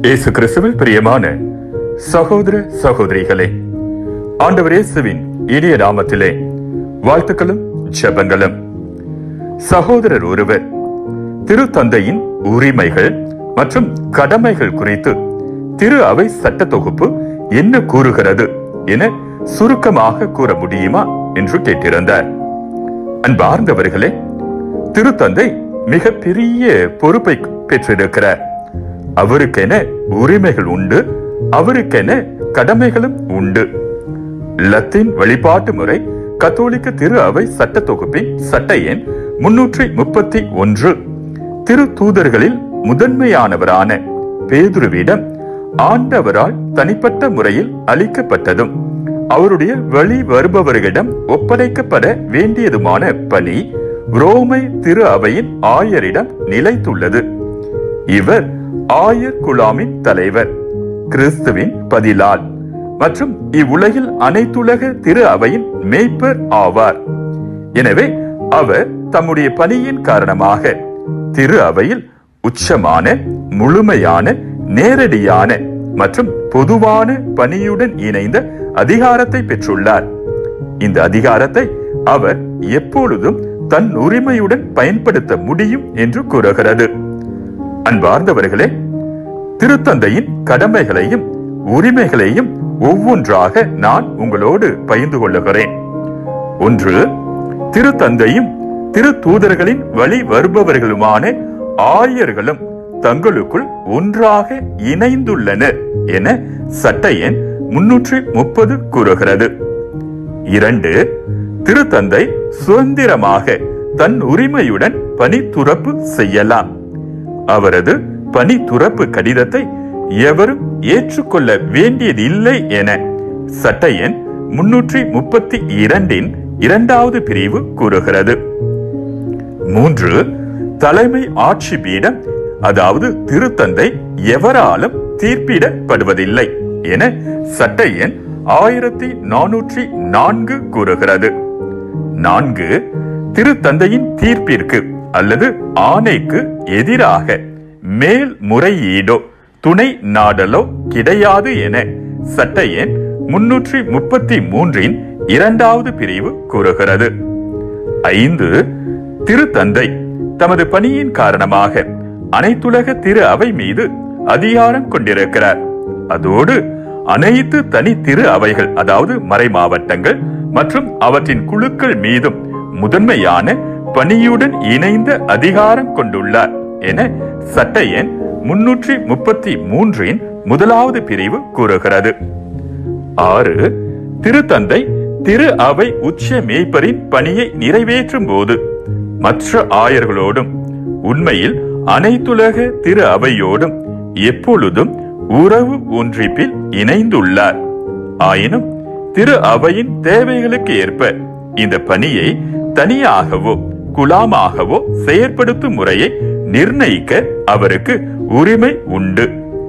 இயேசு கிறிஸ்துவில் பிரியமான சகோதர சகோதரிகளே ஆண்டவர் இயேசுவின் இனிய நாமத்திலே வாழ்த்துக்களும் ஜெபங்களும் சகோதரர் ஒருவர் திருத்தந்தையின் உரிமைகள் மற்றும் கடமைகள் குறித்து திரு அவை சட்ட தொகுப்பு என்ன கூறுகிறது என சுருக்கமாக கூற முடியுமா என்று கேட்டிருந்தார் அன்பார்ந்தவர்களே திருத்தந்தை மிக பெரிய பொறுப்பை பெற்றிருக்கிறார் அவருக்கென உரிமைகள் உண்டு அவருக்கென கடமைகளும் உண்டு லத்தீன் வழிபாட்டு முறை கத்தோலிக்க திரு அவை சட்ட தொகுப்பின் சட்ட எண் முன்னூற்றி முப்பத்தி ஒன்று திரு தூதர்களில் முதன்மையானவரான பேதுருவிடம் ஆண்டவரால் தனிப்பட்ட முறையில் அளிக்கப்பட்டதும் அவருடைய வழி வருபவர்களிடம் ஒப்படைக்கப்பட வேண்டியதுமான பணி ரோமை திரு அவையின் ஆயரிடம் நிலைத்துள்ளது இவர் ஆயர் குழாமின் தலைவர் கிறிஸ்துவின் பதிலால் மற்றும் இவ்வுலகில் அனைத்துலக திரு அவையின் மேய்ப்பர் ஆவார் எனவே அவர் தம்முடைய பணியின் காரணமாக திரு அவையில் உச்சமான முழுமையான நேரடியான மற்றும் பொதுவான பணியுடன் இணைந்த அதிகாரத்தை பெற்றுள்ளார் இந்த அதிகாரத்தை அவர் எப்பொழுதும் தன் உரிமையுடன் பயன்படுத்த முடியும் என்று கூறுகிறது அன்பார்ந்தவர்களே திருத்தந்தையின் கடமைகளையும் உரிமைகளையும் ஒவ்வொன்றாக நான் உங்களோடு பகிர்ந்து கொள்ளுகிறேன் ஒன்று திருத்தந்தையும் திரு தூதர்களின் வழி வருபவர்களுமான ஆயர்களும் தங்களுக்குள் ஒன்றாக இணைந்துள்ளனர் என சட்ட எண் முன்னூற்றி முப்பது கூறுகிறது இரண்டு திருத்தந்தை சுதந்திரமாக தன் உரிமையுடன் பணி துறப்பு செய்யலாம் அவரது பணி துறப்பு கடிதத்தை எவரும் ஏற்றுக்கொள்ள வேண்டியதில்லை என சட்ட எண் முன்னூற்றி முப்பத்தி இரண்டின் இரண்டாவது பிரிவு கூறுகிறது மூன்று தலைமை ஆட்சி பீடம் அதாவது திருத்தந்தை எவராலும் தீர்ப்பிடப்படுவதில்லை என சட்ட எண் ஆயிரத்தி நானூற்றி நான்கு கூறுகிறது நான்கு திருத்தந்தையின் தீர்ப்பிற்கு அல்லது ஆணைக்கு எதிராக மேல் முறையீடோ துணை நாடலோ கிடையாது என சட்ட எண் முன்னூற்றி முப்பத்தி மூன்றின் இரண்டாவது பிரிவு கூறுகிறது ஐந்து திருத்தந்தை தமது பணியின் காரணமாக அனைத்துலக திரு அவை மீது அதிகாரம் கொண்டிருக்கிறார் அதோடு அனைத்து தனி திரு அவைகள் அதாவது மறை மாவட்டங்கள் மற்றும் அவற்றின் குழுக்கள் மீதும் முதன்மையான பணியுடன் இணைந்த அதிகாரம் கொண்டுள்ளார் என சட்ட எண் முன்னூற்றி முப்பத்தி மூன்றின் முதலாவது பிரிவு கூறுகிறது ஆறு திருத்தந்தை திரு அவை உச்ச மேய்ப்பரின் பணியை நிறைவேற்றும் போது மற்ற ஆயர்களோடும் உண்மையில் அனைத்துலக திரு அவையோடும் எப்பொழுதும் உறவு ஒன்றிப்பில் இணைந்துள்ளார் ஆயினும் திரு அவையின் தேவைகளுக்கு ஏற்ப இந்த பணியை தனியாகவோ குலாமாகவோ செயற்படுத்தும் முறையை நிர்ணயிக்க அவருக்கு உரிமை உண்டு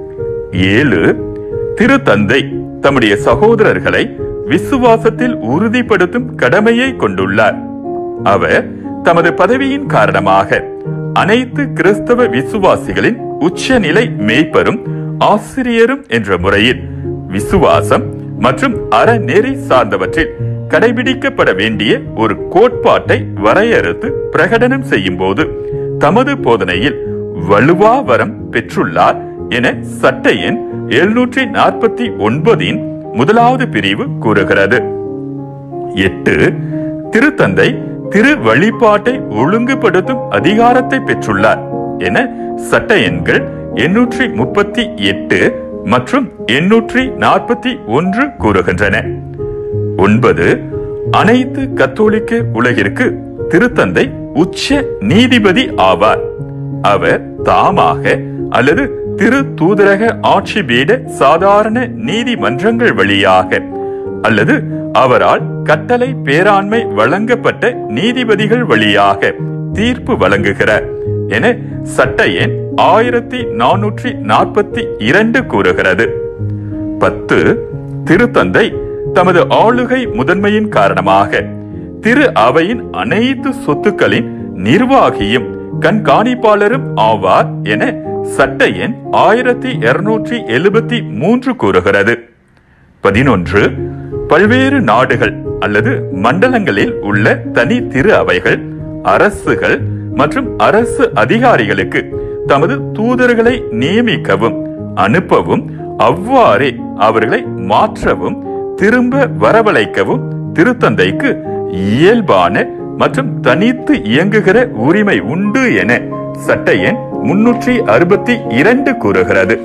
ஏழு திருத்தந்தை தம்முடைய சகோதரர்களை விசுவாசத்தில் உறுதிப்படுத்தும் கடமையை கொண்டுள்ளார் அவர் தமது பதவியின் காரணமாக அனைத்து கிறிஸ்தவ விசுவாசிகளின் உச்சநிலை மேய்ப்பரும் ஆசிரியரும் என்ற முறையில் விசுவாசம் மற்றும் அறநெறி சார்ந்தவற்றில் கடைபிடிக்கப்பட வேண்டிய ஒரு கோட்பாட்டை வரையறுத்து பிரகடனம் செய்யும் போது தமது போதனையில் வலுவா வரம் பெற்றுள்ளார் என சட்ட எண் எழுநூற்றி நாற்பத்தி ஒன்பதின் முதலாவது பிரிவு கூறுகிறது எட்டு திருத்தந்தை திரு வழிபாட்டை ஒழுங்குபடுத்தும் அதிகாரத்தை பெற்றுள்ளார் என சட்ட எண்கள் எண்ணூற்றி முப்பத்தி எட்டு மற்றும் எண்ணூற்றி நாற்பத்தி ஒன்று கூறுகின்றன ஒன்பது அனைத்து கத்தோலிக்க உலகிற்கு திருத்தந்தை உச்ச நீதிபதி ஆவார் அவர் தாமாக அல்லது திரு தூதரக ஆட்சி பீட சாதாரண நீதிமன்றங்கள் வழியாக அல்லது அவரால் கட்டளை பேராண்மை வழங்கப்பட்ட நீதிபதிகள் வழியாக தீர்ப்பு வழங்குகிறார் என சட்ட எண் ஆயிரத்தி நானூற்றி நாற்பத்தி இரண்டு கூறுகிறது பத்து திருத்தந்தை தமது ஆளுகை முதன்மையின் காரணமாக திரு அவையின் அனைத்து சொத்துக்களின் நிர்வாகியும் கண்காணிப்பாளரும் ஆவார் என சட்ட எண் ஆயிரத்தி இருநூற்றி எழுபத்தி மூன்று கூறுகிறது பதினொன்று பல்வேறு நாடுகள் அல்லது மண்டலங்களில் உள்ள தனி திரு அவைகள் அரசுகள் மற்றும் அரசு அதிகாரிகளுக்கு தமது தூதர்களை நியமிக்கவும் அனுப்பவும் அவ்வாறே அவர்களை மாற்றவும் திரும்ப வரவழைக்கவும் திருத்தந்தைக்கு இயல்பான மற்றும் தனித்து இயங்குகிற உரிமை உண்டு என சட்ட எண் முன்னூற்றி அறுபத்தி இரண்டு கூறுகிறது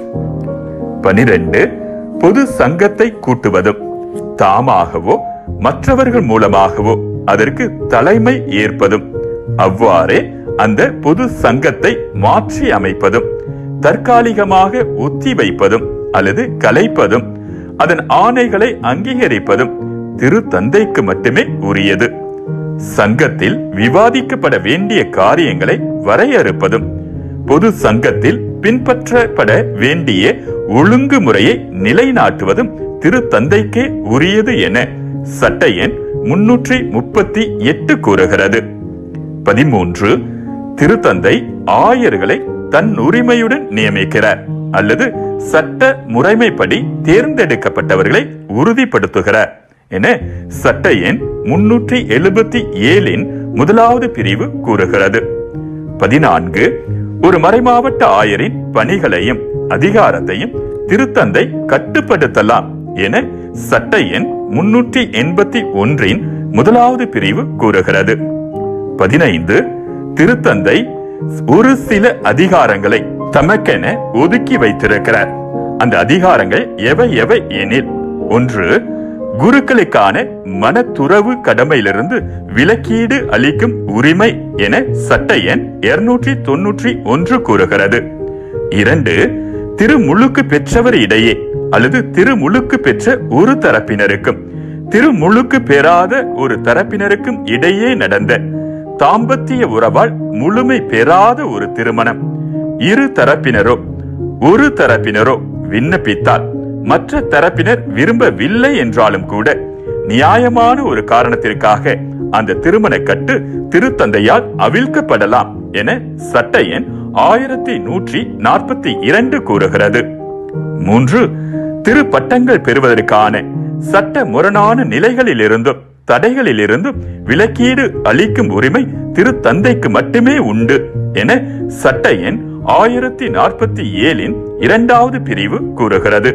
பனிரெண்டு பொது சங்கத்தை கூட்டுவதும் தாமாகவோ மற்றவர்கள் மூலமாகவோ அதற்கு தலைமை ஏற்பதும் அவ்வாறே அந்த பொது சங்கத்தை மாற்றி அமைப்பதும் தற்காலிகமாக ஒத்தி வைப்பதும் அல்லது கலைப்பதும் அதன் ஆணைகளை அங்கீகரிப்பதும் திருத்தந்தைக்கு மட்டுமே உரியது சங்கத்தில் விவாதிக்கப்பட வேண்டிய காரியங்களை வரையறுப்பதும் பொது சங்கத்தில் பின்பற்றப்பட வேண்டிய ஒழுங்குமுறையை நிலைநாட்டுவதும் திருத்தந்தைக்கே உரியது என சட்ட எண் முன்னூற்றி முப்பத்தி எட்டு கூறுகிறது பதிமூன்று திருத்தந்தை ஆயர்களை தன் உரிமையுடன் நியமிக்கிறார் அல்லது சட்ட முறைமைப்படி தேர்ந்தெடுக்கப்பட்டவர்களை உறுதிப்படுத்துகிறார் என சட்ட எண் முன்னூற்றி எழுபத்தி ஏழின் முதலாவது பிரிவு கூறுகிறது பதினான்கு ஒரு மறைமாவட்ட ஆயரின் பணிகளையும் அதிகாரத்தையும் திருத்தந்தை கட்டுப்படுத்தலாம் என சட்ட எண் முன்னூற்றி எண்பத்தி ஒன்றின் முதலாவது பிரிவு கூறுகிறது பதினைந்து திருத்தந்தை ஒரு சில அதிகாரங்களை தமக்கென ஒதுக்கி வைத்திருக்கிறார் அந்த அதிகாரங்கள் எவை எவை எனில் ஒன்று குருக்களுக்கான மனத்துறவு கடமையிலிருந்து விலக்கீடு அளிக்கும் உரிமை என சட்ட எண் இருநூற்றி தொன்னூற்றி ஒன்று கூறுகிறது இரண்டு திருமுழுக்கு பெற்றவர் இடையே அல்லது திருமுழுக்கு பெற்ற ஒரு தரப்பினருக்கும் திருமுழுக்கு பெறாத ஒரு தரப்பினருக்கும் இடையே நடந்த தாம்பத்திய உறவால் முழுமை பெறாத ஒரு திருமணம் இரு தரப்பினரோ ஒரு தரப்பினரோ விண்ணப்பித்தால் மற்ற தரப்பினர் விரும்பவில்லை என்றாலும் கூட நியாயமான ஒரு காரணத்திற்காக அந்த திருமண கட்டு திருத்தந்தையால் அவிழ்க்கப்படலாம் என சட்ட எண் ஆயிரத்தி நூற்றி நாற்பத்தி இரண்டு கூறுகிறது மூன்று திருப்பட்டங்கள் பெறுவதற்கான சட்ட முரணான நிலைகளிலிருந்தும் தடைகளிலிருந்தும் விலக்கீடு அளிக்கும் உரிமை திருத்தந்தைக்கு மட்டுமே உண்டு என சட்ட எண் ஆயிரத்தி நாற்பத்தி ஏழின் இரண்டாவது பிரிவு கூறுகிறது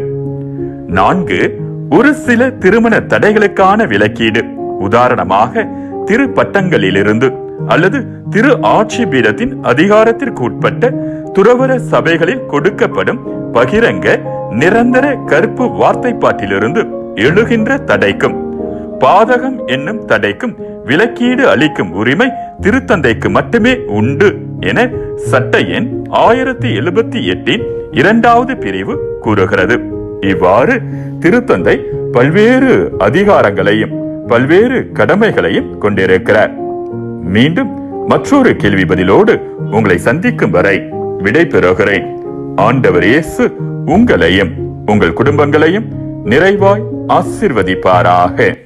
நான்கு ஒரு சில திருமண தடைகளுக்கான விலக்கீடு உதாரணமாக திரு பட்டங்களிலிருந்து அல்லது திரு ஆட்சி பீடத்தின் அதிகாரத்திற்கு உட்பட்ட துறவர சபைகளில் கொடுக்கப்படும் பகிரங்க நிரந்தர கருப்பு வார்த்தைப்பாட்டிலிருந்து எழுகின்ற தடைக்கும் பாதகம் என்னும் தடைக்கும் விலக்கீடு அளிக்கும் உரிமை திருத்தந்தைக்கு மட்டுமே உண்டு என சட்ட எண் ஆயிரத்தி எழுபத்தி எட்டின் இரண்டாவது பிரிவு கூறுகிறது இவ்வாறு திருத்தந்தை பல்வேறு அதிகாரங்களையும் பல்வேறு கடமைகளையும் கொண்டிருக்கிறார் மீண்டும் மற்றொரு கேள்வி பதிலோடு உங்களை சந்திக்கும் வரை விடை பெறுகிறேன் ஆண்டவர் இயேசு உங்களையும் உங்கள் குடும்பங்களையும் நிறைவாய் ஆசிர்வதிப்பாராக